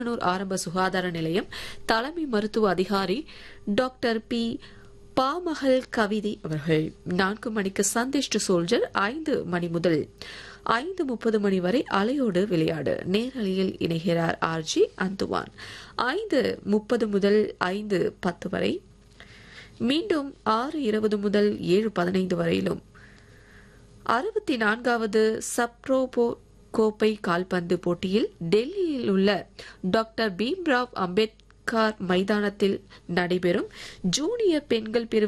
கண்ணூர் ஆரம்ப சுகாதார நிலையம் தலைமை மருத்துவ அதிகாரி டாக்டர் பி பாமகள் கவிதை அவர்கள் நான்கு மணிக்கு சந்தேஷ்டு சோல்ஜர் ஐந்து மணி முதல் ஐந்து முப்பது மணி வரை அலையோடு விளையாடு நேரலையில் இணைகிறார் ஆர்ஜி அந்துவான் ஐந்து முப்பது முதல் ஐந்து பத்து வரை மீண்டும் ஆறு இருபது முதல் ஏழு பதினைந்து வரையிலும் அறுபத்தி நான்காவது சப்ரோபோ கோப்பை கால்பந்து போட்டியில் டெல்லியில் உள்ள டாக்டர் பீம்ராவ் அம்பேத்கர் மைதானத்தில் நடைபெறும் ஜூனியர் பெண்கள் பிரிவு